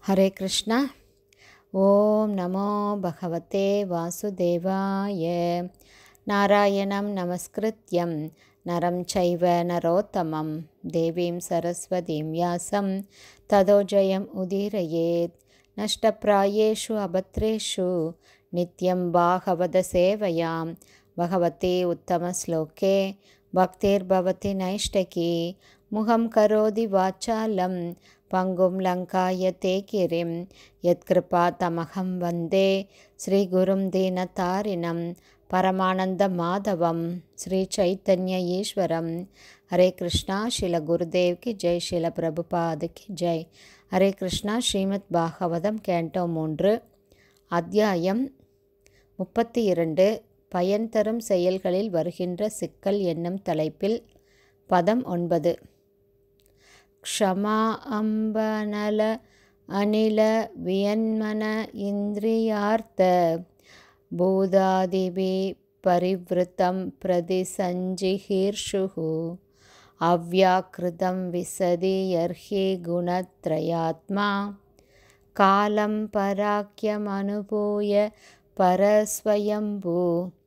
हरे कृष्ण ॐ नमो भगवते वासुदेवाय नारायणं नमस्कृत्यं नरं चैव नरोत्तमं देवीं सरस्वतीं व्यासं ततो जयम् उदीरयेत् नष्टप्रायेषु अभद्रेषु नित्यं भागवतसेवयां भगवते उत्तमश्लोके भक्तिर्भवति नैष्टकी मुखं करोति वाचालं पङ्गुं लङ्कायते गिरिं यत्कृपातमहं वन्दे श्रीगुरुं दीनतारिणं परमानन्दमाधवं श्रीचैतन्य ईश्वरं हरे कृष्णा शिल गुरुदेव की जय शिल பிரபுபாத் की ஜெய் ஹரே கிருஷ்ணா ஸ்ரீமத் பாகவதம் கேண்டோ மூன்று அத்தியாயம் முப்பத்தி இரண்டு பயன் தரும் செயல்களில் வருகின்ற சிக்கல் என்னும் தலைப்பில் பதம் ஒன்பது க்ஷமா அம்பனல அனில வியன்மன இந்திரியார்த்த பூதாதிபி பரிவிருத்தம் பிரதிசஞ்சிஹீர்ஷுः அவ்யாக்கிருதம் விசதி யர்ஹி குணத்ரயாத்மா காலம் பராக்கியமனுபூய பரஸ்வயம்பூ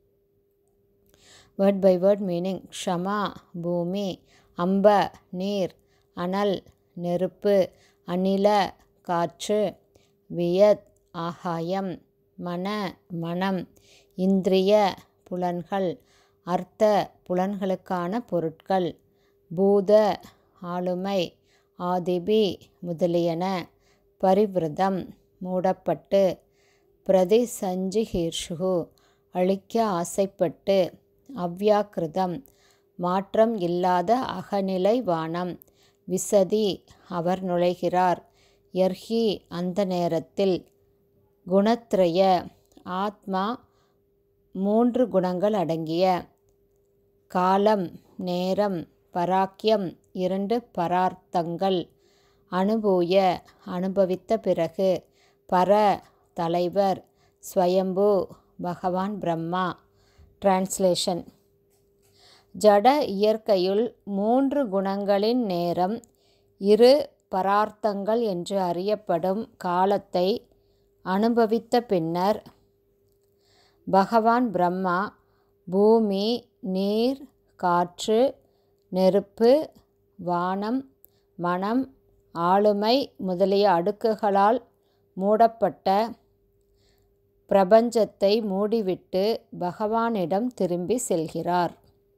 வேர்ட் பை வேர்ட் மீனிங் க்ஷமா பூமி அம்ப நீர் அனல் நெருப்பு அனில காற்று வியத் ஆகாயம் மன மனம் இந்திரிய புலன்கள் அர்த்த புலன்களுக்கான பொருட்கள் பூத ஆளுமை ஆதிபி முதலியன பரிவிரதம் மூடப்பட்டு பிரதி சஞ்சிஹீர்ஷு அழிக்க ஆசைப்பட்டு அவ்யாக்கிருதம் மாற்றம் இல்லாத அகநிலை வானம் விசதி அவர் நுழைகிறார் யர்ஹி அந்த நேரத்தில் குணத்ரய ஆத்மா மூன்று குணங்கள் அடங்கிய காலம் நேரம் பராக்கியம் இரண்டு பரார்த்தங்கள் அனுபூய அனுபவித்த பிறகு பர தலைவர் ஸ்வயம்பு பகவான் பிரம்மா டிரான்ஸ்லேஷன் ஜட இயற்கையுள் மூன்று குணங்களின் நேரம் இரு பரார்த்தங்கள் என்று அறியப்படும் காலத்தை அனுபவித்த பின்னர் பகவான் பிரம்மா பூமி நீர் காற்று நெருப்பு வானம் மனம் ஆளுமை முதலிய அடுக்குகளால் மூடப்பட்ட பிரபஞ்சத்தை மூடிவிட்டு பகவானிடம் திரும்பி செல்கிறார்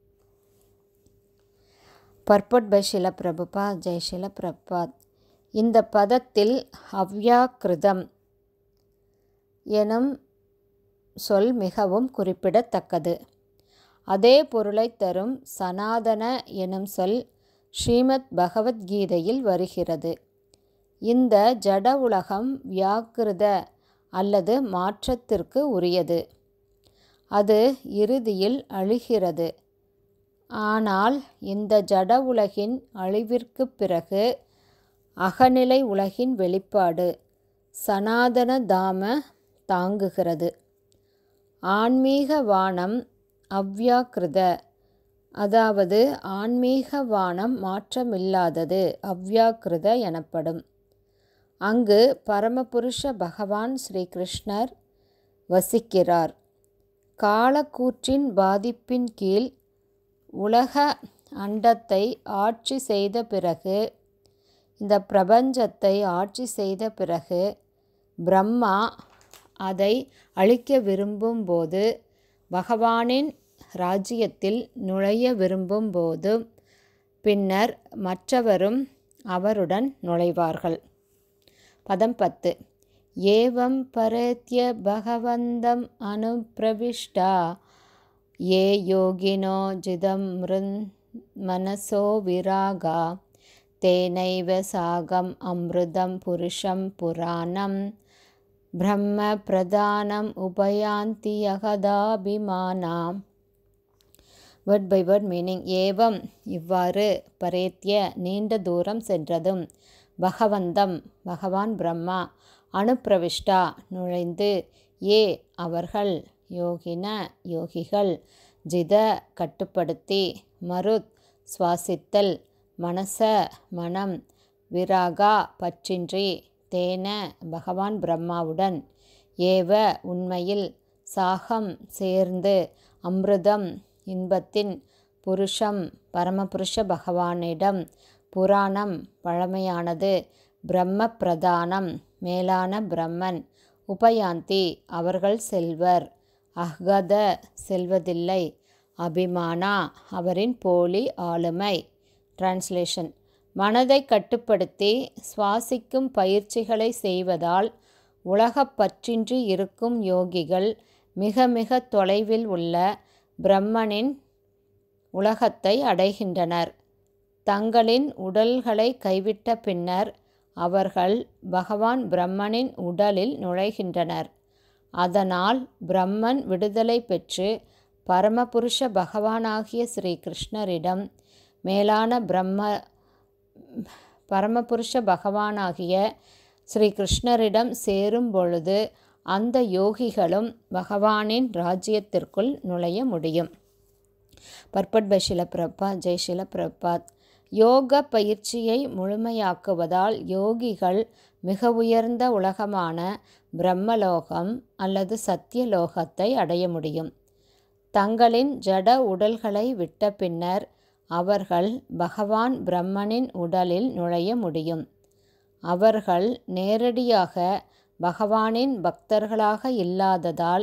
பர்பட் பை ஷில பிரபுபா ஜெய் ஷில பிரபாத் இந்த பதத்தில் அவ்யாக்கிருதம் எனும் சொல் மிகவும் குறிப்பிடத்தக்கது அதே பொருளை தரும் சனாதன எனும் சொல் ஸ்ரீமத் பகவத்கீதையில் வருகிறது இந்த ஜட உலகம் வியாக்கிருத அல்லது மாற்றத்திற்கு உரியது அது இறுதியில் அழிகிறது ஆனால் இந்த ஜட உலகின் அழிவிற்கு பிறகு அகநிலை உலகின் வெளிப்பாடு சனாதன தாம தாங்குகிறது ஆன்மீக வானம் அவ்யாக்கிருத அதாவது ஆன்மீக வானம் மாற்றமில்லாதது அவ்யாக்கிருத எனப்படும் அங்கு பரமபுருஷ பகவான் ஸ்ரீகிருஷ்ணர் வசிக்கிறார் காலக்கூற்றின் பாதிப்பின் கீழ் உலக அண்டத்தை ஆட்சி செய்த பிறகு இந்த பிரபஞ்சத்தை ஆட்சி செய்த பிறகு பிரம்மா அதை அழிக்க விரும்பும்போது பகவானின் ராஜ்யத்தில் நுழைய விரும்பும்போது பின்னர் மற்றவரும் அவருடன் நுழைவார்கள் பதம் பத்து ஏவம் பரத்ய பகவந்தம் அனுப்பிரவிஷ்டா ஏ யோகினோ ஜிதம் மிருன் மனசோ விராகா தேனைவ சாகம் அமிர்தம் புருஷம் புராணம் பிரம்ம பிரதானம் உபயாந்தி யகதாபிமானாம் வேர்ட் பை வேர்ட் மீனிங் ஏவம் இவ்வாறு பரேத்திய நீண்ட தூரம் சென்றதும் பகவந்தம் பகவான் பிரம்மா அனுப்பிரவிஷ்டா நுழைந்து ஏ அவர்கள் யோகின யோகிகள் ஜித கட்டுப்படுத்தி மருத் சுவாசித்தல் மனச மனம் விராகா பற்றின்றி தேன பகவான் பிரம்மாவுடன் ஏவ உண்மையில் சாகம் சேர்ந்து அமிர்தம் இன்பத்தின் புருஷம் பரமபுருஷ பகவானிடம் புராணம் பழமையானது பிரம்ம பிரதானம் மேலான பிரம்மன் உபயாந்தி அவர்கள் செல்வர் அஹ்கத செல்வதில்லை அபிமானா அவரின் போலி ஆளுமை டிரான்ஸ்லேஷன் மனதை கட்டுப்படுத்தி சுவாசிக்கும் பயிற்சிகளை செய்வதால் உலகப்பற்றின்றி இருக்கும் யோகிகள் மிக மிக தொலைவில் உள்ள பிரம்மனின் உலகத்தை அடைகின்றனர் தங்களின் உடல்களை கைவிட்ட பின்னர் அவர்கள் பகவான் பிரம்மனின் உடலில் நுழைகின்றனர் அதனால் பிரம்மன் விடுதலை பெற்று பரமபுருஷ பகவானாகிய ஸ்ரீ கிருஷ்ணரிடம் மேலான பிரம்ம பரமபுருஷ பகவானாகிய ஸ்ரீ கிருஷ்ணரிடம் சேரும் பொழுது அந்த யோகிகளும் பகவானின் ராஜ்யத்திற்குள் நுழைய முடியும் பர்பட் பை ஷில பிரபாத் ஜெய் ஷில பிரபாத் யோக பயிற்சியை முழுமையாக்குவதால் யோகிகள் மிக உயர்ந்த உலகமான பிரம்மலோகம் அல்லது சத்தியலோகத்தை அடைய முடியும் தங்களின் ஜட உடல்களை விட்ட பின்னர் அவர்கள் பகவான் பிரம்மனின் உடலில் நுழைய முடியும் அவர்கள் நேரடியாக பகவானின் பக்தர்களாக இல்லாததால்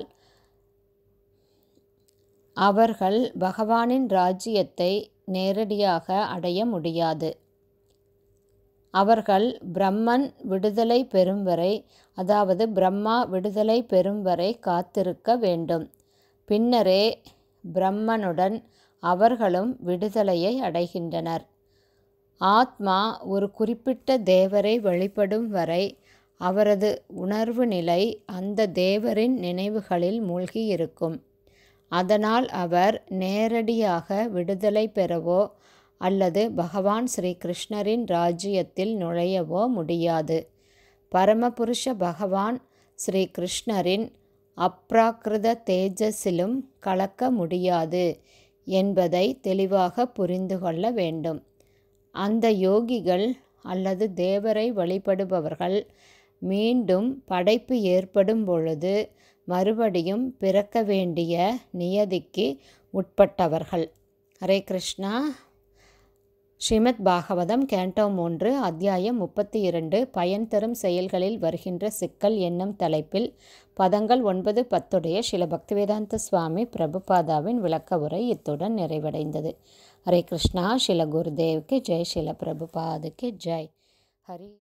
அவர்கள் பகவானின் ராஜ்யத்தை நேரடியாக அடைய முடியாது அவர்கள் பிரம்மன் விடுதலை பெறும் வரை அதாவது பிரம்மா விடுதலை பெறும் வரை காத்திருக்க வேண்டும் பின்னரே பிரம்மனுடன் அவர்களும் விடுதலையை அடைகின்றனர் ஆத்மா ஒரு குறிப்பிட்ட தேவரை வழிபடும் வரை அவரது உணர்வு நிலை அந்த தேவரின் நினைவுகளில் மூழ்கி இருக்கும் அதனால் அவர் நேரடியாக விடுதலை பெறவோ அல்லது பகவான் ஸ்ரீ கிருஷ்ணரின் ராஜ்யத்தில் நுழையவோ முடியாது பரமபுருஷ பகவான் ஸ்ரீ கிருஷ்ணரின் அப்ராக்கிருத தேஜஸிலும் கலக்க முடியாது என்பதை தெளிவாக புரிந்து கொள்ள வேண்டும் அந்த யோகிகள் அல்லது தேவரை வழிபடுபவர்கள் மீண்டும் படைப்பு ஏற்படும் பொழுது மறுபடியும் பிறக்க வேண்டிய நியதிக்கு உட்பட்டவர்கள் ஹரே கிருஷ்ணா ஸ்ரீமத் பாகவதம் கேண்டோ மூன்று அத்தியாயம் முப்பத்தி இரண்டு பயன் தரும் செயல்களில் வருகின்ற சிக்கல் என்னும் தலைப்பில் பதங்கள் ஒன்பது பத்துடைய ஸ்ரீல பக்திவேதாந்த சுவாமி பிரபுபாதாவின் விளக்க உரை இத்துடன் நிறைவடைந்தது ஹரே கிருஷ்ணா ஸ்ரீல குருதேவ்க்கு ஜெய் ஸ்ரீல பிரபுபாதுக்கு ஜெய் ஹரி